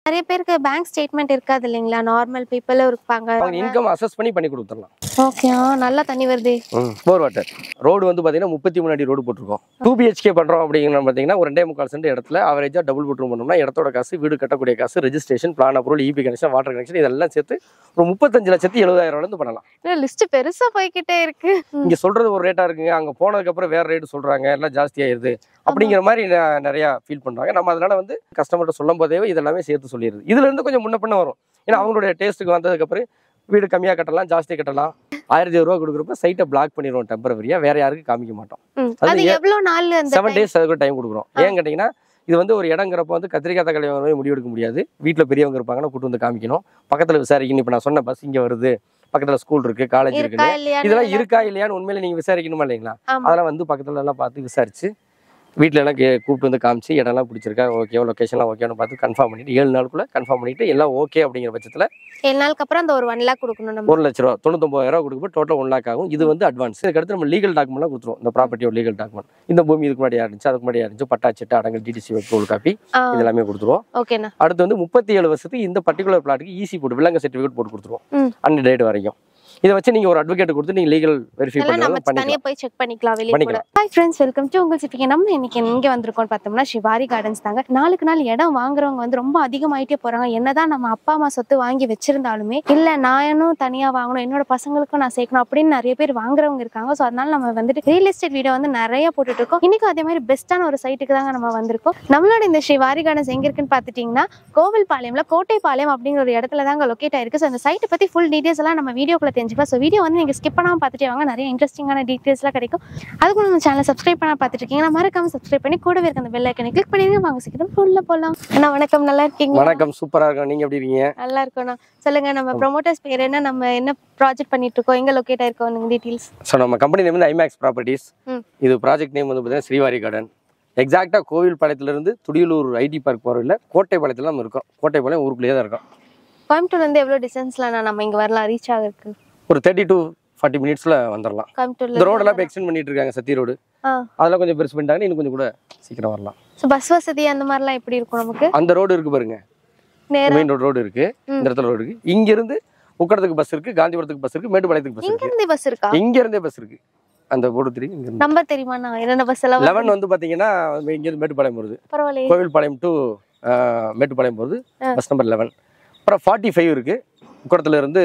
நிறைய பேருக்கு bank statement இருக்காது இல்லைங்களா நார்மல் பீப்புளும் இருப்பாங்க அவங்க இன்கம் அசஸ் பண்ணி பண்ணி கொடுத்துடலாம் ஓகே நல்லா தண்ணி வருது போர் வாட்டர் ரோடு வந்து பார்த்தீங்கன்னா முப்பத்தி மூணு அடி ரோடு போட்டிருக்கோம் டூ பிஹெச்கே பண்ணுறோம் அப்படிங்கிற பார்த்தீங்கன்னா ஒரு ரெண்டே முக்கால் சென்ட் இடத்துல அவரேஜாக டபுள் பெட்ரூம் பண்ணோம்னா இடத்தோட காசு வீடு கட்டக்கூடிய காசு registration plan approval EB connection water connection இதெல்லாம் சேர்த்து ஒரு முப்பத்தஞ்சு லட்சத்தி எழுபதாயிரம் இருந்து பண்ணலாம் லிஸ்ட் பெருசா போய்கிட்டே இருக்கு இங்க சொல்றது ஒரு ரேட்டா இருக்குங்க அங்க போனதுக்கு அப்புறம் வேற ரேட் சொல்றாங்க எல்லாம் ஜாஸ்தியாயிருது அப்படிங்கிற மாதிரி ந- நிறைய ஃபீல் பண்றாங்க நம்ம அதனால வந்து கஸ்டமர்கிட்ட சொல்லும் போதே இதெல்லாமே சேர்த்து சொல்லிடுது இதுல இருந்து கொஞ்சம் முன்ன பின்ன வரும் ஏன்னா அவங்களுடைய டேஸ்ட்டுக்கு வந்ததுக்கு அப்புறம் வீடு கம்மியா கட்டலாம் ஜாஸ்தி கட்டலாம் ஆயிரத்தி ரூபா கொடுக்குறப்ப சைட்டை பிளாக் பண்ணிடுவோம் டெம்பரவரியா வேற யாருக்கும் காமிக்க மாட்டோம் ம். அது அது ஏ- எவ்வளவு நாள் அந்த செவன் time? டேஸ் அதுக்கு டைம் கொடுக்குறோம் ஏன் கேட்டிங்கன்னா இது வந்து ஒரு இடங்கிறப்ப வந்து கத்திரிக்காய் தக்காளி வாங்கவே முடிவெடுக்க முடியாது வீட்டில் பெரியவங்க இருப்பாங்கன்னா கூட்டு வந்து காமிக்கணும் பக்கத்தில் விசாரிக்கணும் இப்போ நான் சொன்ன பஸ் இங்கே வருது பக்கத்தில் ஸ்கூல் இருக்கு காலேஜ் இருக்கா இருக்குன்னு இல்லையா இதெல்லாம் இருக்கா இல்லையான்னு உண்மையில நீங்க விசாரிக்கணுமா இல்லைங்களா ஆமா. அதெல்லாம் வந்து பக்கத்துல எல்லாம் பார்த்து விசாரிச்சு வீட்ல எல்லாம் கே- கூப்பிட்டு வந்து காமிச்சு இடம்லாம் பிடிச்சிருக்கா ஓகே லொக்கேஷன்லாம் ஓகேன்னு பார்த்து கன்ஃபார்ம் பண்ணிட்டு ஏழு நாளுக்குள்ள கன்ஃபார்ம் பண்ணிட்டு எல்லாம் ஓகே அப்படிங்கிற பட்சத்துல ஏழு நாளுக்கு அப்புறம் அந்த ஒரு ஒன் லேக் கொடுக்கணும் நம்ம ஒரு லட்ச ரூபா தொண்ணூத்தொம்பதாயிரம் ரூபா கொடுக்கும்போது டோட்டல் ஒன் லேக் ஆகும் இது வந்து அட்வான்ஸ் இதுக்கு அடுத்து நம்ம லீகல் டாக்குமெண்ட்லாம் கொடுத்துருவோம் இந்த ப்ராப்பர்ட்டியோட லீகல் டாக்குமெண்ட் இந்த பூமி இதுக்கு முன்னாடி இருந்துச்சு அதுக்கு முன்னாடி இருந்துச்சு பட்டா சிட்டா அடங்கல் டிடிசி வெப்ரோல் காப்பி இதெல்லாமே கொடுத்துருவோம் ஓகேண்ணா அடுத்து வந்து முப்பத்தி ஏழு வருஷத்துக்கு இந்த பர்டிகுலர் பிளாட்டுக்கு ஈஸி போட்டு விலங்க சர்டிஃபிகேட் போட்டு கொடுத்துருவோம் ம். அண்ட் டேட் வரைக்கும் இதை வச்சு நீங்க ஒரு அட்வொகேட் கொடுத்து நீங்க லீகல் வெரிஃபை எல்லாம் நம்ம பண்ணி பண்ணிக்கலாம் தனியா போய் செக் பண்ணிக்கலாம் வெளியே கூட பண்ணிக்கலாம். ஹாய் ஃப்ரெண்ட்ஸ் வெல்கம் டு உங்கள் சிட்டிக்கு நம்ம இன்னைக்கு எங்க வந்திருக்கோம்னு பார்த்தோம்னா சிவாரி கார்டன்ஸ் தாங்க நாளுக்கு நாள் இடம் வாங்குறவங்க வந்து ரொம்ப அதிகமாயிட்டே போறாங்க என்னதான் நம்ம அப்பா அம்மா சொத்து வாங்கி வச்சிருந்தாலுமே இல்ல நானும் தனியா வாங்கணும் என்னோட பசங்களுக்கும் நான் சேர்க்கணும் அப்படின்னு நிறைய பேர் வாங்குறவங்க இருக்காங்க ஸோ அதனால நம்ம வந்துட்டு ரியல் எஸ்டேட் வீடியோ வந்து நிறைய போட்டுட்டு இருக்கோம் இன்னைக்கும் அதே மாதிரி பெஸ்ட்டான ஒரு சைட்டுக்கு தாங்க நம்ம வந்திருக்கோம் நம்மளோட இந்த ஸ்ரீவாரி கார்டன்ஸ் எங்க இருக்குன்னு பார்த்துட்டீங்கன்னா கோவில்பாளையம்ல கோட்டைப்பாளையம் அப்படிங்கிற ஒரு இடத்துல தாங்க லொக்கேட் ஆயிருக்கு ஸோ அந்த சைட்டை பத்தி ஃபுல் டீடைல்ஸ் எல்லாம் நம்ம வீடியோக்குள்ள தெரிஞ்சுக்கலாம் ஸோ வீடியோ வந்து நீங்க ஸ்கிப் பண்ணாம பார்த்துட்டே வாங்க நிறைய இன்ட்ரெஸ்டிங்கான டீடைல்ஸ்லாம் கிடைக்கும் அதுக்கு நம்ம சேனல் சப்ஸ்கிரைப் பண்ண பார்த்துட்டு இருக்கீங்கன்னா மறக்காம சப்ஸ்கிரைப் பண்ணி கூடவே இருக்க அந்த பெல் ஐக்கனை கிளிக் பண்ணிருங்க வாங்க சீக்கிரம் ஃபுல்ல போலாம் அண்ணா வணக்கம் நல்லா இருக்கீங்க வணக்கம் சூப்பரா இருக்கும் நீங்க எப்படி இருக்கீங்க நல்லா இருக்கோண்ணா சொல்லுங்க நம்ம ப்ரொமோட்டர்ஸ் பேர் என்ன நம்ம என்ன ப்ராஜெக்ட் பண்ணிட்டு இருக்கோம் எங்க லொக்கேட் ஆயிருக்கோம் உங்க டீடைல்ஸ் ஸோ நம்ம கம்பெனி நேம் வந்து ஐமேக்ஸ் ப்ராப்பர்ட்டிஸ் ம். இது ப்ராஜெக்ட் நேம் வந்து பார்த்தீங்கன்னா ஸ்ரீவாரி கார்டன் எக்ஸாக்டாக கோவில்பாளையத்துலேருந்து துடியலூர் ஐடி பார்க் போகிறதில்ல கோட்டைப்பாளையத்தில் நம்ம இருக்கோம் கோட்டைப்பாளையம் ஊருக்குள்ளேயே தான் இருக்கோம் கோயம்புத்தூர்ல இருந்து எவ்வளவு டிஸ்டன்ஸ்ல நம்ம இங்க வரலாம் ரீச் ஆகிருக்கு ஒரு தேர்ட்டி டு ஃபார்ட்டி மினிட்ஸில் வந்துடலாம் கோயம்புத்தூர்ல இந்த ரோடெல்லாம் இப்போ எக்ஸ்டெண்ட் பண்ணிட்டு இருக்காங்க சத்தி ரோடு ஆ அதெல்லாம் கொஞ்சம் பெருசு பண்ணிட்டாங்கன்னா இன்னும் கொஞ்சம் கூட சீக்கிரம் வரலாம் ஸோ பஸ் வசதி அந்த மாதிரிலாம் எப்படி இருக்கும் நமக்கு அந்த ரோடு இருக்கு பாருங்க நேரா மெயின் ரோடு ரோடு இருக்கு இந்த இடத்துல ரோடு இருக்கு இங்கிருந்து உக்கடத்துக்கு பஸ் இருக்கு காந்திபுரத்துக்கு பஸ் இருக்கு மேட்டுப்பாளையத்துக்கு பஸ் இங்க இருக்கு இருந்து பஸ் இருக்கா இங்க இருந்தே பஸ் இருக்கு அந்த போர்டு தெரியும் இங்க இருந்து நம்பர் தெரியுமாண்ணா என்னென்ன பஸ் எல்லாம் வருது? லெவன் வந்து பாத்தீங்கன்னா இங்க இருந்து மேட்டுப்பாளையம் வருது பரவாயில்லையே கோவில்பாளையம் டு மேட்டுப்பாளையம் போகிறது ஆ. பஸ் நம்பர் லெவன் அப்புறம் ஃபார்ட்டி ஃபைவ் இருக்குது குடத்துல இருந்து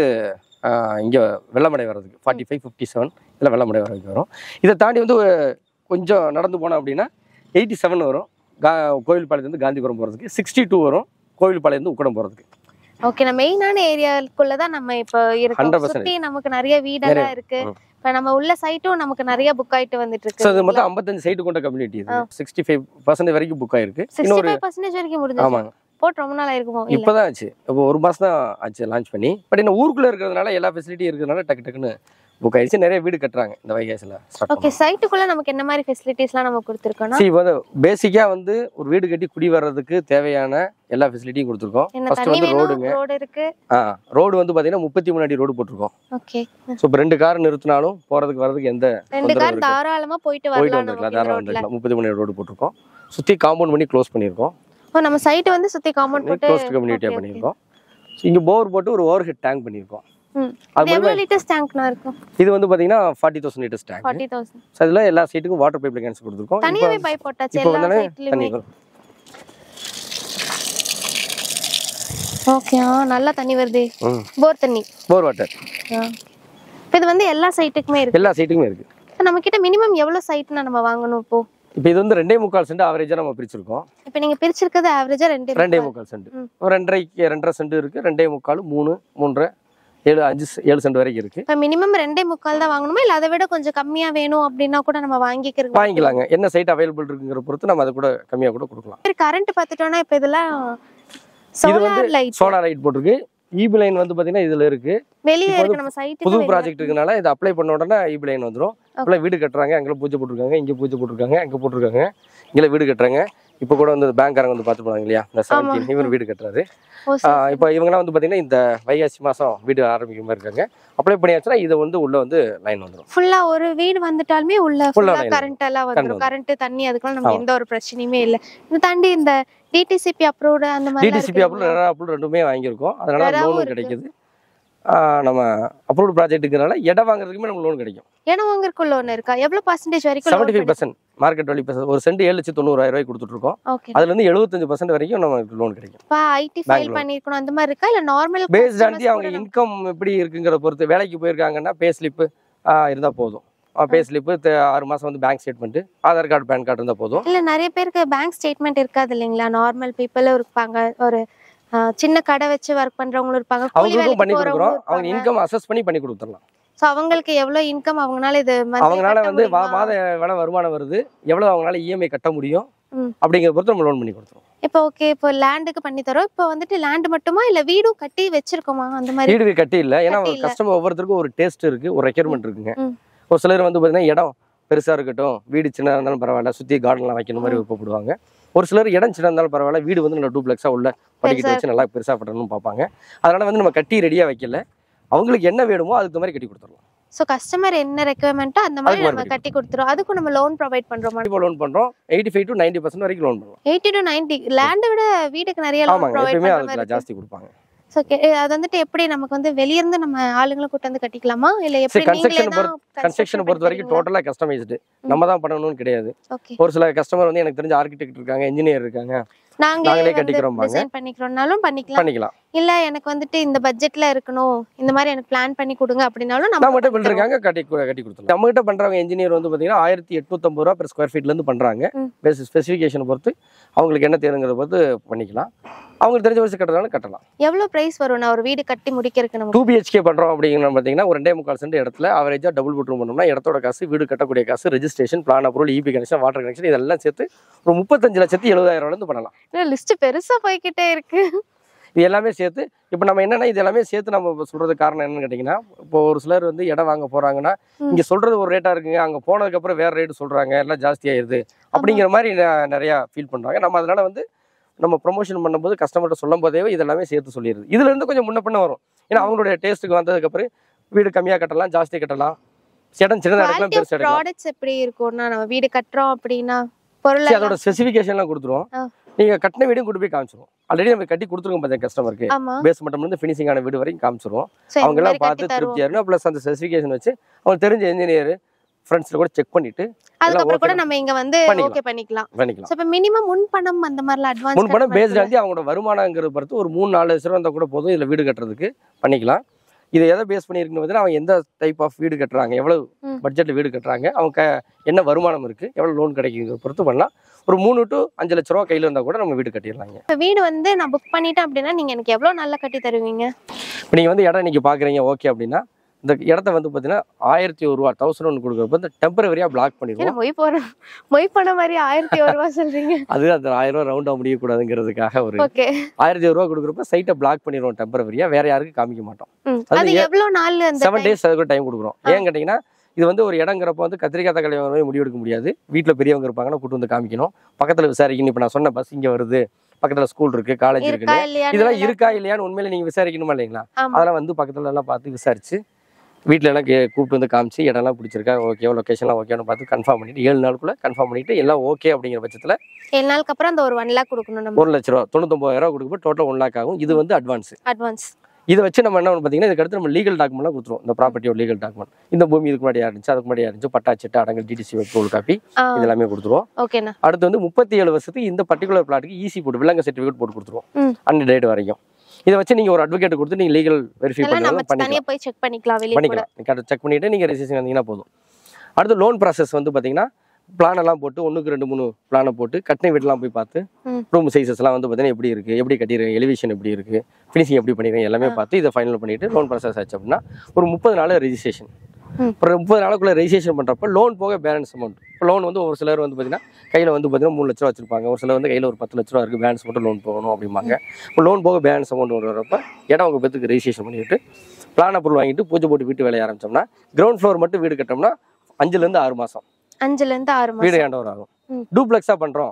இங்கே வெள்ளமடை வர்றதுக்கு ஃபார்ட்டி ஃபைவ் ஃபிஃப்டி செவன் இதில் வெள்ளமடை வர்றதுக்கு வரும் இதை தாண்டி வந்து ஒரு கொஞ்சம் நடந்து போனோம் அப்படின்னா எயிட்டி செவன் வரும் கா கோவில்பாளையத்துலேருந்து காந்திபுரம் போகிறதுக்கு சிக்ஸ்டி டூ வரும் கோவில்பாளையந்து உக்கடம் போகிறதுக்கு ஓகே நம்ம மெயினான ஏரியாக்குள்ள தான் நம்ம இப்போ இருக்கோம் 100% சுத்தி நமக்கு நிறைய வீடெல்லாம் இருக்கு ம். இப்ப நம்ம உள்ள சைட்டும் நமக்கு நிறைய புக் ஆயிட்டு வந்துட்டு ஸோ இது இருக்கு மொத்தம் ஐம்பத்தஞ்சு சைட்டு கொண்ட கம்யூனிட்டி இது சிக்ஸ்டி ஃபைவ் பர்சன்டேஜ் வரைக்கும் புக் ஆயிருக்கு சிக்ஸ்டி இன்னொரு ஃபைவ் பர்சன்டேஜ் வரைக்கும் முடிஞ்சு ஆமாங்க போட்டு ரொம்ப நாள் ஆயிருக்குமோ இல்ல இப்போதான் ஆச்சு இப்போ ஒரு மாதம் தான் ஆச்சு லான்ச் பண்ணி பட் இன்னும் ஊருக்குள்ளே இருக்கிறதுனால எல்லா ஃபெசிலிட்டியும் இருக்கிறதுனால டக்கு டக்குன்னு புக் ஆயிடுச்சு நிறைய வீடு கட்டுறாங்க இந்த வைகாசில் ஸ்டார்ட் ஓகே சைட்டுக்குள்ள நமக்கு என்ன மாதிரி ஃபெசிலிட்டிஸ்லாம் நம்ம கொடுத்துருக்கோம்னா சி வந்து பேசிக்காக வந்து ஒரு வீடு கட்டி குடி வர்றதுக்கு தேவையான எல்லா ஃபெசிலிட்டியும் கொடுத்துருக்கோம் என்ன ஃபர்ஸ்ட் தண்ணி வந்து வேணும் ரோடுங்க ரோடு இருக்கு ஆ ரோடு வந்து பார்த்தீங்கன்னா முப்பத்தி மூணு அடி ரோடு போட்டிருக்கோம் ஓகே ஸோ இப்போ ரெண்டு கார் நிறுத்தினாலும் போகிறதுக்கு வர்றதுக்கு எந்த ரெண்டு தொந்தரவு கார் இருக்கு. தாராளமா போயிட்டு போயிட்டு வரலாம் வந்துருக்கலாம் நமக்கு இந்த தாராளம் ரோட்ல வந்துருக்கலாம் முப்பத்தி மூணு ரோடு போட்டிருக்கோம் சுற்றி காம்பவுண்ட் பண்ணி க்ளோஸ் பண்ணியிருக்கோம் ஓ நம்ம சைட் வந்து சுத்தி காம்பவுண்ட் போட்டு க்ளோஸ்ட் கம்யூனிட்டியாக okay, okay. பண்ணியிருக்கோம் இங்கே போர் போட்டு ஒரு ஓவர் ஹெட் டேங்க் பண்ணியிருக்கோம் ம். அது இது எவ்வளவு லிட்டர்ஸ் டேங்க்னா இருக்கும் இது வந்து பார்த்தீங்கன்னா forty thousand litres tank forty thousand so அதில் எல்லா சைட்டுக்கும் வாட்டர் பைப் லைன்ஸ் கொடுத்துருக்கோம் இப்போ தனியாவே பைப் போட்டாச்சு இப்போ எல்லா வந்து சைட்லயுமே தண்ணி வரும். ஓகே நல்லா தண்ணி வருது ம் போர் தண்ணி போர் வாட்டர் ஆ. இப்ப இது வந்து எல்லா சைட்டுக்குமே இருக்கு எல்லா சைட்டுக்குமே இருக்குது இப்ப நம்ம கிட்ட மினிமம் எவ்வளவு சைட்னா நம்ம வாங்கணும் இப்போ இப்போ இது வந்து ரெண்டே முக்கால் சென்ட் ஆவரேஜாக நம்ம பிரிச்சிருக்கோம் இப்ப நீங்க பிரிச்சிருக்கிறது ஆவரேஜா ரெண்டு ரெண்டே முக்கால். முக்கால் சென்ட் ம். ஒரு ரெண்டரைக்கு ரெண்டரை சென்ட் இருக்கு ரெண்டே முக்கால் மூணு மூன்றரை ஏழு அஞ்சு செ- ஏழு சென்ட் வரைக்கும் இருக்கு இப்ப மினிமம் ரெண்டே முக்கால் தான் வாங்கணுமா இல்ல அதை விட கொஞ்சம் கம்மியா வேணும் அப்படின்னா கூட நம்ம வாங்கிக்கிறது வாங்கிக்கலாங்க என்ன சைட் அவைலபிள் இருக்குங்கிற பொறுத்து நம்ம அதை கூட கம்மியாக கூட கொடுக்கலாம் கரண்ட் பார்த்துட்டோம்னா இப்ப இதெல்லாம் இது வந்து சோலார் லைட் சோலார் லைட் போட்டிருக்கு ஈபி லைன் வந்து பார்த்தீங்கன்னா இதில் இருக்கு வெளியே இப்போ இருக்கு நம்ம சைட்டு புது ப்ராஜெக்ட் இருக்கனால இதை அப்ளை பண்ண உடனே ஈபி லைன் வந்துடும் இப்போலாம் வீடு கட்டுறாங்க அங்கே பூஜை போட்டிருக்காங்க இங்கே பூஜை போட்டிருக்காங்க அங்கே போட்டிருக்காங்க இங்கே வீடு கட்டுறாங்க இப்போ கூட வந்து பேங்க்காரங்க வந்து பார்த்து போனாங்க இல்லையா இந்த செவன்டீன் இவர் வீடு கட்டுறாரு ஓ சரி. இப்போ இவங்கலாம் வந்து பார்த்தீங்கன்னா இந்த வைகாசி மாதம் வீடு ஆரம்பிக்கிற மாதிரி இருக்காங்க அப்ளை பண்ணியாச்சுன்னா இது வந்து உள்ள வந்து லைன் வந்துடும் ஃபுல்லா ஒரு வீடு வந்துட்டாலுமே உள்ள Full ஆ ஃபுல்லா line கரண்ட் எல்லாம் வந்துரும் வந்துரும். கரண்ட் தண்ணி அதுக்கெல்லாம் நமக்கு ஆமா. எந்த ஒரு பிரச்சனையுமே இல்ல இது தாண்டி இந்த டிடிசிபி அப்ரூவ்டு அந்த மாதிரி டிடிசிபி அப்ரூவல் ரெரா அப்ரூவல் ரெண்டுமே வாங்கியிருக்கோம் அதனால ரெராவும் லோனும் இருக்கு. கிடைக்குது ஆ, நம்ம அப்ரூவ்டு ப்ராஜெக்ட்டுங்கிறனால இடம் வாங்குறதுக்குமே நமக்கு லோன் கிடைக்கும் இடம் வாங்குறதுக்கு லோன் இருக்கா எவ்வளவு பர்சன்டேஜ் வரைக்கும் seventy five percent market value percent. ஒரு சென்ட் ஏழு லட்சத்து தொண்ணூறாயிரம் ரூபாய் கொடுத்துட்டு இருக்கோம் ஓகே அதுல இருந்து எழுபத்தஞ்சு பர்சன்ட் வரைக்கும் நமக்கு லோன் கிடைக்கும் இப்ப ஐடி Bank ஃபைல் loan. பண்ணிருக்கணும் அந்த மாதிரி இருக்கா இல்ல நார்மல் பேஸ்ட் ஆண்டி அவங்க இன்கம் எப்படி இருக்குங்கிற பொறுத்து வேலைக்கு போயிருக்காங்கன்னா பே ஸ்லிப்பு இருந்தா போதும் பே ஸ்லிப்பு ஆறு மாசம் வந்து bank statement Aadhaar card PAN card இருந்தா போதும் இல்ல நிறைய பேருக்கு பேங்க் ஸ்டேட்மெண்ட் இருக்காது இல்லைங்களா நார்மல் பீப்புளும் இருப்பாங்க ஒரு ஆ, சின்ன கடை வச்சு ஒர்க் பண்றவங்களும் இருப்பாங்க கூலி அவங்களுக்கும் வேலைக்கு பண்ணி கொடுக்குறோம் போறவங்களும் அவங்க இருப்பாங்க இன்கம் அசஸ் பண்ணி பண்ணி கொடுத்துடலாம் சோ அவங்களுக்கு எவ்வளவு இன்கம் அவங்கனால இது monthly அவங்களால கட்ட வந்து வா- முடியுமா? மாத எவ்வளவு வருமானம் வருது எவ்வளவு அவங்களால இஎம்ஐ கட்ட முடியும் ம். அப்படிங்கிற பொறுத்து நம்ம லோன் பண்ணி கொடுத்துருவோம் இப்போ ஓகே இப்போ லேண்டுக்கு பண்ணி தரோம் இப்போ வந்துட்டு லேண்ட் மட்டுமா இல்ல வீடும் கட்டி வச்சிருக்கோமா அந்த மாதிரி வீடு கட்டி இல்லை ஏன்னா கட்டி இல்ல. கஸ்டமர் ஒவ்வொருத்தருக்கும் ஒரு டேஸ்ட் இருக்கு ஒரு ரெக்யர்மெண்ட் இருக்குங்க ம். ஒரு சிலர் வந்து பார்த்தீங்கன்னா இடம் பெருசா இருக்கட்டும் வீடு சின்னதாக இருந்தாலும் பரவாயில்ல சுற்றி கார்டன்லாம் வைக்கணும் மாதிரி விருப்பப்படுவாங்க ஒரு சிலர் இடம் சின்னதாக இருந்தாலும் பரவாயில்ல வீடு வந்து நல்லா டூப்ளெக்ஸாக உள்ள படிக்கட்டு பெருசா வச்சு நல்லா பெருசாக பண்ணணும்னு பார்ப்பாங்க அதனால வந்து நம்ம கட்டி ரெடியாக வைக்கல அவங்களுக்கு என்ன வேணுமோ அதுக்கு மாதிரி கட்டி கொடுத்துருவோம் சோ கஸ்டமர் என்ன ரெக்குவயர்மெண்ட்டோ அந்த மாதிரி அதுக்கு நம்ம மாதிரி கட்டி கொடுத்துரும் அதுக்கும் நம்ம லோன் ப்ரொவைட் பண்றோமா இப்போ லோன் பண்ணுறோம் eighty five to ninety percent வரைக்கும் லோன் பண்ணுவோம் எயிட்டி டு நைன்டி லேண்டை விட வீட்டுக்கு நிறைய லோன் ஆமாங்க ப்ரொவைட் எப்பயுமே பண்ற மாதிரி அதுக்கு இருக்கு ஜாஸ்தி கொடுப்பாங்க ஸோ அது வந்துட்டு எப்படி நமக்கு வந்து வெளிய இருந்து நம்ம ஆளுங்களும் கூட்டு வந்து கட்டிக்கலாமா இல்ல எப்படி construction நீங்களே தான் கன்ஸ்ட்ரக்ஷனை பொறுத்த வரைக்கும் டோட்டலாக கஸ்டமைஸ்டு நம்ம தான் பண்ணணும்னு கிடையாது ஓகே ஒரு சில கஸ்டமர் வந்து எனக்கு தெரிஞ்ச ஆர்கிடெக்ட் இருக்காங்க இன்ஜினியர் இருக்காங்க நாங்களே நாங்களே வந்து கட்டிக்கிறோம்பாங்க. டிசைன் பண்ணிக்கிறோம்னாலும் பண்ணிக்கலாம் பண்ணிக்கலாம் இல்ல எனக்கு வந்துட்டு இந்த பட்ஜெட்ல இருக்கணும் இந்த மாதிரி எனக்கு பிளான் பண்ணி கொடுங்க அப்படின்னாலும் நம்ம நம்ம கிட்ட பண்ணி பில்டர் இருக்காங்க கட்டி கட்டி கொடுத்துருவோம் நம்ம கிட்ட பண்றவங்க இன்ஜினியர் வந்து பாத்தீங்கன்னா ஆயிரத்தி எட்நூத்தம்பது ரூபா per ஸ்கொயர் ஃபீட்ல இருந்து பண்றாங்க ம். பேஸ் ஸ்பெசிஃபிகேஷன் பொறுத்து அவங்களுக்கு என்ன தேவைங்கிறத பொறுத்து பண்ணிக்கலாம் அவங்களுக்கு தெரிஞ்ச வயசு கட்டுறதாலும் கட்டலாம் தருவோம். எவ்வளவு பிரைஸ் வரும் நான் ஒரு வீடு கட்டி முடிக்கிறதுக்கு நமக்கு டூ பிஹெச்கே பண்றோம் அப்படிங்கிற பாத்தீங்கன்னா ஒரு ரெண்டே முக்கால் சென்ட் இடத்துல அவரேஜா டபுள் பெட்ரூம் பண்ணோம்னா இடத்தோட காசு வீடு கட்டக்கூடிய காசு registration plan approval EB connection water connection இதெல்லாம் சேர்த்து ஒரு முப்பத்தஞ்சு லட்சத்தி எழுபதாயிரம் இருந்து பண்ணலாம் லிஸ்ட் பெருசா போய்கிட்டே இருக்கு இது எல்லாமே சேர்த்து இப்போ நம்ம என்னன்னா இது எல்லாமே சேர்த்து நம்ம இப்ப சொல்றது காரணம் என்னன்னு கேட்டிங்கன்னா இப்போ ஒரு சிலர் வந்து இடம் வாங்க போறாங்கன்னா ம். இங்க சொல்றது ஒரு ரேட்டா இருக்குங்க அங்க போனதுக்கு அப்புறம் வேற ரேட் சொல்றாங்க எல்லாம் ஜாஸ்தியாயிருது அப்படிங்கிற மாதிரி ந- நிறைய ஃபீல் பண்றாங்க நம்ம அதனால வந்து நம்ம ப்ரொமோஷன் பண்ணும்போது கஸ்டமர்கிட்ட சொல்லும் போதே இதெல்லாமே சேர்த்து சொல்லிடுது இதுல இருந்து கொஞ்சம் முன்ன பின்ன வரும் ஏன்னா அவங்களுடைய டேஸ்ட்டுக்கு வந்ததுக்கு அப்புறம் வீடு கம்மியா கட்டலாம் ஜாஸ்தி கட்டலாம் இடம் சின்னதாக எடுக்கலாம் குவாலிட்டி பெருசு எடுக்கலாம் ப்ராடக்ட்ஸ் எப்படி இருக்கும்னா நம்ம வீடு கட்டுறோம் அப்படின்னா பொருள் சரி, அதோட ஸ்பெசிஃபிகேஷன்லாம் கொடுத்துருவோம் ஆ. நீங்க கட்டின வீடும் கொண்டு போய் காமிச்சிருவோம் ஆல்ரெடி நம்ம கட்டி கொடுத்துருக்கோம் பார்த்தீங்க கஸ்டமருக்கு ஆமா பேஸ் மட்டும் இருந்து ஃபினிஷிங் ஆன வீடு வரைக்கும் காமிச்சிருவோம் சோ அவங்க இந்த எல்லாம் மாதிரி பார்த்து கட்டி தருவோம் திருப்தியா இருக்கணும் ப்ளஸ் அந்த ஸ்பெசிஃபிகேஷன் வச்சு அவங்க தெரிஞ்ச இன்ஜினியர் ஃப்ரெண்ட்ஸ்ல கூட செக் பண்ணிட்டு அதுக்கப்புறம் கூட okay நம்ம இங்க வந்து பண்ணிக்கலாம். ஓகே பண்ணிக்கலாம் பண்ணிக்கலாம் சோ இப்ப மினிமம் முன் பணம் அந்த மாதிரிலாம் அட்வான்ஸ் முன் பணம் பேஸ்ட் ஆகி அவங்களோட வருமானங்கிறத பொறுத்து ஒரு மூணு நாலு லட்ச ரூபா இருந்தால் கூட போதும் இதில் வீடு கட்டுறதுக்கு பண்ணிக்கலாம் இதை எதை பேஸ் பண்ணியிருக்குன்னு பார்த்தீங்கன்னா அவங்க எந்த டைப் ஆஃப் வீடு கட்டுறாங்க எவ்வளவு ம். பட்ஜெட்ல வீடு கட்டுறாங்க அவங்க க- என்ன வருமானம் இருக்கு எவ்வளவு லோன் கிடைக்குங்கிறத பொறுத்து பண்ணலாம் ஒரு மூணு டு அஞ்சு லட்ச ரூபா கையில இருந்தா கூட நம்ம வீடு கட்டிடலாங்க இப்ப வீடு வந்து நான் புக் பண்ணிட்டேன் அப்படின்னா நீங்க எனக்கு எவ்வளவு நல்லா கட்டி தருவீங்க இப்போ நீங்க வந்து இடம் இன்னைக்கு பாக்குறீங்க ஓகே அப்படின்னா இந்த இடத்த வந்து பார்த்தீங்கன்னா ஆயிரத்தி ஒரு ரூபா தௌசண்ட் ஒன் கொடுக்குறப்ப இந்த டெம்பரவரியாக பிளாக் பண்ணிடுவோம் ஏன்னா மொய் போறேன் மொய் பண்ண மாதிரி ஆயிரத்தி ஒரு ரூபா சொல்றீங்க அது அந்த ஆயிரம் ரூபா ரவுண்டாக முடியக்கூடாதுங்கிறதுக்காக ஒரு ஓகே ஆயிரத்தி ஒரு ரூபா கொடுக்குறப்ப சைட்டை பிளாக் பண்ணிடுவோம் டெம்பரவரியாக வேற யாருக்கும் காமிக்க மாட்டோம் அது அது ஏ- எவ்வளவு நாள் அந்த செவன் டேஸ் அதுக்கு டைம் கொடுக்குறோம் ஆ. ஏன் கேட்டிங்கன்னா இது வந்து ஒரு இடங்கிறப்ப வந்து கத்திரிக்காய் தக்காளி வாங்க முடிவு எடுக்க முடியாது வீட்டில் பெரியவங்க இருப்பாங்கன்னா கூட்டு வந்து காமிக்கணும் பக்கத்தில் விசாரிக்கணும் இப்போ நான் சொன்ன பஸ் இங்கே வருது பக்கத்தில் ஸ்கூல் இருக்கு காலேஜ் இருக்கா இருக்குன்னு இல்லையா இதெல்லாம் இருக்கா இல்லையான்னு உண்மையில நீங்கள் விசாரிக்கணுமா இல்லைங்களா ஆமா அதெல்லாம் வந்து பக்கத்துல எல்லாம் பார்த்து விசாரிச்சு வீட்டில் எல்லாம் கே- கூப்பிட்டு வந்து காமிச்சு இடம்லாம் பிடிச்சிருக்கா ஓகே லொக்கேஷன்லாம் ஓகேன்னு பார்த்து கன்ஃபார்ம் பண்ணிட்டு ஏழு நாளுக்குள்ள கன்ஃபார்ம் பண்ணிட்டு எல்லாம் ஓகே அப்படிங்கிற பட்சத்தில் ஏழு நாளுக்கு அப்புறம் அந்த ஒரு ஒன் லேக் கொடுக்கணும் நம்ம ஒரு லட்ச ரூபா தொண்ணூத்தொம்பதாயிரம் ரூபா கொடுக்கும்போது டோட்டல் ஒன் லேக் ஆகும் இது வந்து அட்வான்ஸ் அட்வான்ஸ் இதை வச்சு நம்ம என்ன பண்ணணும் பார்த்தீங்கன்னா இதுக்கு அடுத்து நம்ம லீகல் டாக்குமெண்ட்லாம் கொடுத்துருவோம் இந்த ப்ராப்பர்ட்டியோட லீகல் டாக்குமெண்ட் இந்த பூமி இதுக்கு முன்னாடி இருந்துச்சு அதுக்கு முன்னாடி இருந்துச்சு பட்டா சிட்டா அடங்கல் டிடிசி வெப்போல் காப்பி இதெல்லாமே கொடுத்துருவோம் ஓகேண்ணா அடுத்து வந்து முப்பத்தி ஏழு வருஷத்துக்கு இந்த பர்டிகுலர் பிளாட்டுக்கு ஈஸி போட்டு விலங்க சர்டிஃபிகேட் போட்டு கொடுத்துருவோம் ம். அண்ட் டேட் வரைக்கும் இதை வச்சு நீங்கள் ஒரு அட்வொகேட் கொடுத்து நீங்கள் லீகல் வெரிஃபை எல்லாம் நம்ம பண்ணி பண்ணிக்கலாம் தனியா போய் செக் பண்ணிக்கலாம் வெளியே கூட பண்ணிக்கலாம் செக் பண்ணிட்டு நீங்கள் ரெஜிஸ்ட்ரேஷன் வந்தீங்கன்னா போதும் அடுத்து லோன் ப்ராசஸ் வந்து பார்த்தீங்கன்னா பிளான் எல்லாம் போட்டு ஒன்றுக்கு ரெண்டு மூணு பிளானை போட்டு கட்டின வீடெல்லாம் போய் பார்த்து ம். ரூம் சைஸஸ்லாம் வந்து பார்த்தீங்கன்னா எப்படி இருக்குது எப்படி கட்டிருக்கேன் எலிவேஷன் எப்படி இருக்குது ஃபினிஷிங் எப்படி பண்ணிருக்கேன் எல்லாமே பார்த்து இதை ஃபைனல் பண்ணிட்டு லோன் ப்ராசஸ் ஆச்சு அப்படின்னா ஒரு முப்பது நாள் ரெஜிஸ்ட்ரேஷன் ம். ஒரு முப்பது நாளுக்குள்ள ரெஜிஸ்ட்ரேஷன் பண்ணுறப்ப லோன் போக பேலன்ஸ் அமௌண்ட் இப்போ லோன் வந்து ஒரு சிலர் வந்து பார்த்தீங்கன்னா கையில் வந்து பார்த்தீங்கன்னா மூணு லட்ச ரூபா வச்சிருப்பாங்க ஒரு சிலர் வந்து கையில் ஒரு பத்து லட்ச ரூபா இருக்குது பேலன்ஸ் மட்டும் லோன் போகணும் அப்படிம்பாங்க இப்போ லோன் போக பேலன்ஸ் அமௌண்ட் வரப்ப இடம் உங்கள் பேத்துக்கு ரெஜிஸ்ட்ரேஷன் பண்ணிட்டு பிளான் அப்ரூவல் வாங்கிட்டு பூஜை போட்டு வீட்டு வேலையை ஆரம்பிச்சோம்னா கிரவுண்ட் ஃப்ளோர் மட்டும் வீடு கட்டோம்னா அஞ்சுலேருந்து ஆறு மாதம் அஞ்சுல இருந்து ஆறு வீடு மாசம் ஹேண்ட் ஓவர் ஆகும் ம். டூப்ளெக்ஸாக பண்ணுறோம்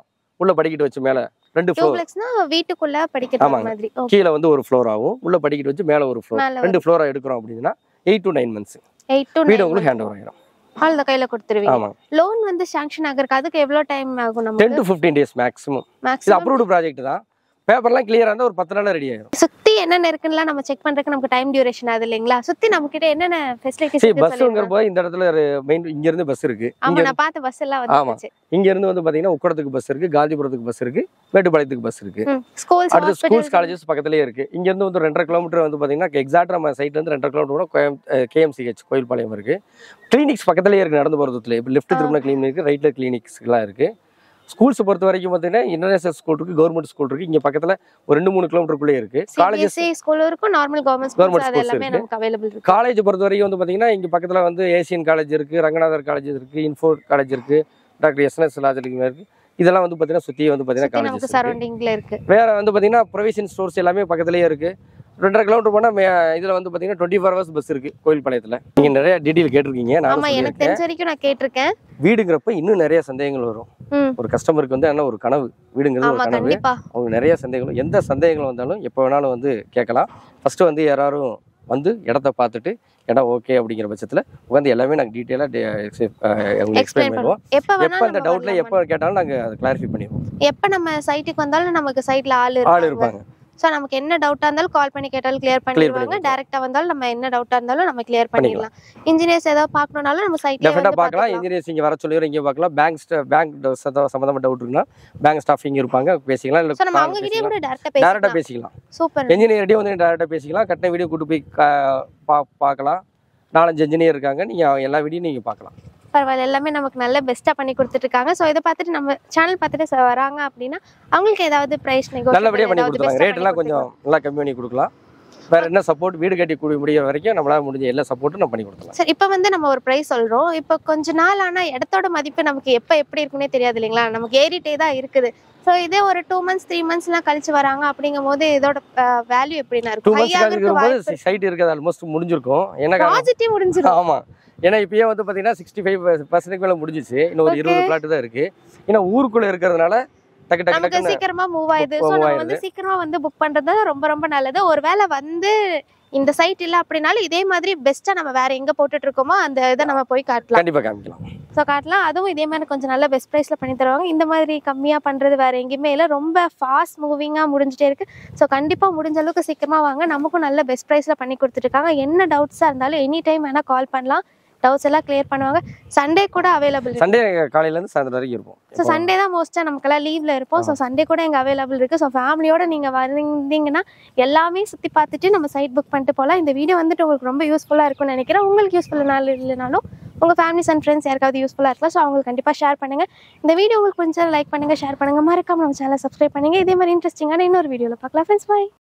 உள்ள படிக்கட்டு வச்சு மேல ரெண்டு ஃப்ளோர் டூப்ளெக்ஸ்னா வீட்டுக்குள்ள படிக்கிற ஆமாங்க. மாதிரி ஓகே கீழே வந்து ஒரு ஃப்ளோர் ஆகும் உள்ள படிக்கட்டு வச்சு மேல ஒரு ஃப்ளோர் மேல ரெண்டு ஃப்ளோரா எடுக்கிறோம் அப்படின்னா eight to nine months eight to வீடு உங்களுக்கு ஹேண்ட் ஓவர் ஆயிரும் ஆல் த கையில கொடுத்துருவீங்க ஆமாங்க லோன் வந்து சாங்ஷன் ஆகுறதுக்கு அதுக்கு எவ்வளவு டைம் ஆகும் டென் நமக்கு டு ஃபிஃப்டீன் டேஸ் மேக்ஸிமம் இது மேக்ஸிமம் அப்ரூவ்டு ப்ராஜெக்ட் தான் பேப்பர்லாம் கிளியரா இருந்தா ஒரு பத்து நாள்ல ரெடி ஆயிரும் சுத்தி என்னென்ன இருக்குன்னு நம்ம செக் பண்றதுக்கு நமக்கு டைம் டியூரேஷன் ஆகுது இல்லைங்களா சுத்தி நம்ம கிட்ட என்னென்ன ஃபெசிலிட்டிஸ் சரி பஸ்ஸுங்கிற போது இந்த இடத்துல மெயின் இங்க இருந்து பஸ் இருக்கு ஆமா இங்க நான் பார்த்த பஸ் எல்லாம் ஆமா. வந்துச்சு இங்க இருந்து வந்து பாத்தீங்கன்னா உக்கடத்துக்கு பஸ் இருக்கு காந்திபுரத்துக்கு பஸ் இருக்கு மேட்டுப்பாளையத்துக்கு பஸ் இருக்கு ஸ்கூல்ஸ் அடுத்து ஸ்கூல்ஸ் காலேஜஸ் பக்கத்துலயே இருக்கு இங்க இருந்து வந்து ரெண்டரை கிலோமீட்டர் வந்து பாத்தீங்கன்னா எக்ஸாக்ட் நம்ம சைட்ல இருந்து ரெண்டரை கிலோமீட்டர் கூட கேஎம்சிஹெச் கோயில்பாளையம் இருக்கு கிளினிக்ஸ் பக்கத்துலயே இருக்கு நடந்து போறதுல இப்போ லெஃப்ட் திரும்பின கிளினிக் இருக்கு ரைட்ல கிளினிக்ஸ்லாம் இருக்கு ஸ்கூல்ஸ் பொறுத்த வரைக்கும் பார்த்தீங்கன்னா இன்டர்நேஷனல் ஸ்கூல் இருக்கு கவர்மெண்ட் ஸ்கூல் இருக்கு இங்க பக்கத்துல ஒரு ரெண்டு மூணு கிலோமீட்டருக்குள்ளே இருக்கு காலேஜஸ் சிபிஎஸ்சி ஸ்கூல் இருக்கும் நார்மல் கவர்மெண்ட் Government ஸ்கூல்ஸ் அது schools எல்லாமே இருக்கு. நமக்கு அவைலபிள் இருக்கு காலேஜ் பொறுத்த வரைக்கும் வந்து பாத்தீங்கன்னா இங்க பக்கத்துல வந்து ஏசியன் காலேஜ் இருக்கு ரங்கநாதர் காலேஜ் இருக்கு இன்ஃபோ காலேஜ் இருக்கு டாக்டர் எஸ்என்எஸ் லாஜலிங் இருக்கு இதெல்லாம் வந்து பாத்தீங்கன்னா சுத்தி வந்து பாத்தீங்கன்னா சுத்தி நமக்கு காலேஜஸ் சரௌண்டிங்ல இருக்கு வேற வந்து பாத்தீங்கன்னா ப்ரொவிஷன் ஸ்டோர்ஸ் எல்லாமே பக்கத்துலயே இருக்கு ரெண்டரை கிலோமீட்டர் போனா மே- இதுல வந்து பாத்தீங்கன்னா டுவெண்ட்டி ஃபோர் ஹவர்ஸ் பஸ் இருக்கு கோயில்பாளையத்துல நீங்க நிறைய டீடைல் கேட்டிருக்கீங்க ஆமா நான் எனக்கு தெரிஞ்ச வரைக்கும் நான் கேட்டிருக்கேன் வீடுங்கிறப்ப இன்னும் நிறைய சந்தேகங்கள் வரும் ம். ஒரு கஸ்டமருக்கு வந்து என்ன ஒரு கனவு வீடுங்கிறது ஆமா ஒரு கனவு கண்டிப்பா அவங்க நிறைய சந்தேகங்களும் எந்த சந்தேகங்கள் வந்தாலும் எப்போ வேணாலும் வந்து கேட்கலாம் ஃபர்ஸ்ட் வந்து யாராரும் வந்து இடத்த பார்த்துட்டு இடம் ஓகே அப்படிங்கிற பட்சத்தில் உட்காந்து எல்லாமே நாங்கள் டீட்டெயிலாக உங்களுக்கு எக்ஸ்பிளைன் எக்ஸ்பிளைன் பண்ணுவோம் பண்ணுவோம் எப்ப எப்போ வேணாலும் அந்த நம்ம டவுட்ல வரலாம். எப்போ கேட்டாலும் நாங்கள் அதை கிளாரிஃபை பண்ணிடுவோம் எப்ப நம்ம சைட்டுக்கு வந்தாலும் நமக்கு சைட்ல ஆள் ஆள் இருப்பாங்க இருப்பாங்க சோ நமக்கு என்ன டவுட்டா இருந்தாலும் கால் பண்ணி கேட்டாலும் கிளியர் பண்ணிடுவாங்க பண்ணிடுவாங்க. டைரக்டா வந்தாலும் நம்ம என்ன டவுட்டா இருந்தாலும் நம்ம கிளியர் பண்ணிடலாம் இன்ஜினியர்ஸ் ஏதாவது பார்க்கணும்னாலும் நம்ம சைட்ல டெஃபினட்டாக வந்து பார்க்கலாம் பார்க்கலாம் இன்ஜினியர்ஸ் இங்கே வர சொல்லிடுறோம் இங்கே பார்க்கலாம் பேங்க் பேங்க் சம்மந்தமாக டவுட் இருக்குன்னா பேங்க் ஸ்டாஃப் இங்கே இருப்பாங்க பேசிக்கலாம் சோ நம்ம இல்லை அவங்க கிட்டயே பேசிக்கலாம் கூட டைரக்டா டேரெக்டாக பேசிக்கலாம் பேசிக்கலாம் சூப்பர் என்ஜினியர்டே வந்து டேரெக்டாக பேசிக்கலாம் கட்டின வீடியோ கூட்டு போய் கா- பா- பார்க்கலாம் நாலஞ்சு என்ஜினியர் இருக்காங்க நீங்கள் எல்லா வீடியும் நீங்கள் பார்க்கலாம் பரவாயில்ல எல்லாமே நமக்கு நல்ல பெஸ்ட்டா பண்ணி கொடுத்துட்டு இருக்காங்க சோ இதை பார்த்துட்டு நம்ம சேனல் பார்த்துட்டு ச- வராங்க அப்படின்னா அவங்களுக்கு ஏதாவது பிரைஸ் நல்லபடியாக பண்ணி கொடுத்துருவாங்க ரேட் எல்லாம் கொஞ்சம் நல்லா கம்மி பண்ணி கொடுக்கலாம் வேற என்ன சப்போர்ட் வீடு கட்டி கூடிய முடியிற வரைக்கும் நம்மளால முடிஞ்ச எல்லா சப்போர்ட்டும் நம்ம பண்ணி கொடுக்கலாம் சரி இப்போ வந்து நம்ம ஒரு ப்ரைஸ் சொல்றோம் இப்போ கொஞ்ச நாள் ஆனா இடத்தோட மதிப்பு நமக்கு எப்போ எப்படி இருக்குன்னே தெரியாது இல்லைங்களா நமக்கு ஏறிட்டே தான் இருக்குது ஸோ இதே ஒரு டூ மந்த்ஸ் த்ரீ மந்த்ஸ்லாம் கழிச்சு வராங்க அப்படிங்கும் போது இதோட வேல்யூ எப்படின்னா டூ இருக்கும் மந்த்ஸ்க்காக ஹையாக இருக்கும்போது சைட் இருக்கிறது ஆல்மோஸ்ட் முடிஞ்சிருக்கும் என்ன காரணம் பாசிட்டிவ் முடிஞ்சிடும் ஆமா ஏன்னா இப்பயே வந்து பாத்தீங்கன்னா சிக்ஸ்டி ஃபைவ் பர்சன்ட் மேல முடிஞ்சிச்சு இன்னும் ஒரு Okay. இருபது பிளாட் தான் இருக்கு ஏன்னா ஊருக்குள்ள இருக்கிறதுனால டக்கு டக்கு நமக்கு டக்குன்னு சீக்கிரமா மூவ் ஆயிடுது move ஸோ நம்ம ஆயிடுது. வந்து சீக்கிரமா வந்து புக் பண்றது தான் ரொம்ப ரொம்ப நல்லது ஒருவேளை வந்து இந்த சைட் இல்ல அப்படின்னாலும் இதே மாதிரி பெஸ்ட்டா நம்ம வேற எங்க போட்டுட்டு இருக்கோமோ அந்த இதை நம்ம போய் காட்டலாம் கண்டிப்பா காமிக்கலாம் ஸோ காட்டலாம் அதுவும் இதே மாதிரி கொஞ்சம் நல்ல பெஸ்ட் ப்ரைஸில் பண்ணி தருவாங்க இந்த மாதிரி கம்மியாக பண்ணுறது வேறு எங்கேயுமே இல்லை ரொம்ப ஃபாஸ்ட் மூவிங்காக முடிஞ்சிட்டே இருக்கு ஸோ கண்டிப்பாக முடிஞ்ச அளவுக்கு சீக்கிரமாக வாங்க நமக்கும் நல்ல பெஸ்ட் ப்ரைஸில் பண்ணி கொடுத்துருக்காங்க என்ன டவுட்ஸாக இருந்தாலும் எனி டைம் வேணால் கால் பண்ணலாம் டவுட்ஸ் எல்லாம் கிளியர் பண்ணுவாங்க சண்டே கூட அவைலபிள் சண்டே காலையில இருந்து சாயந்தரம் வரைக்கும் இருப்போம் ஸோ சண்டே தான் மோஸ்ட்டாக நமக்கெல்லாம் லீவில் இருப்போம் ஸோ சண்டே கூட எங்கள் அவைலபிள் இருக்குது ஸோ ஃபேமிலியோட நீங்கள் வந்தீங்கன்னா எல்லாமே சுற்றி பார்த்துட்டு நம்ம சைட் புக் பண்ணிட்டு போகலாம் இந்த வீடியோ வந்துட்டு உங்களுக்கு ரொம்ப யூஸ்ஃபுல்லாக இருக்கும்னு நினைக்கிறேன் உங்களுக்கு யூஸ்ஃபுல்லாக இல்லைனாலும் உங்கள் ஃபேமிலிஸ் அண்ட் ஃப்ரெண்ட்ஸ் யாருக்காவது யூஸ்ஃபுல்லாக இருக்கலாம் ஸோ அவங்களுக்கு கண்டிப்பாக ஷேர் பண்ணுங்கள் இந்த வீடியோ உங்களுக்கு கொஞ்சம் லைக் பண்ணுங்கள் ஷேர் பண்ணுங்கள் மறக்காம நம்ம சேனலை சப்ஸ்கிரைப் பண்ணுங்கள் இதே மாதிரி இன்ட்ரெஸ்டிங்கான இன்னொரு வீடியோவில் பார்க்கலாம் ஃப்ரெண்ட்ஸ் பாய்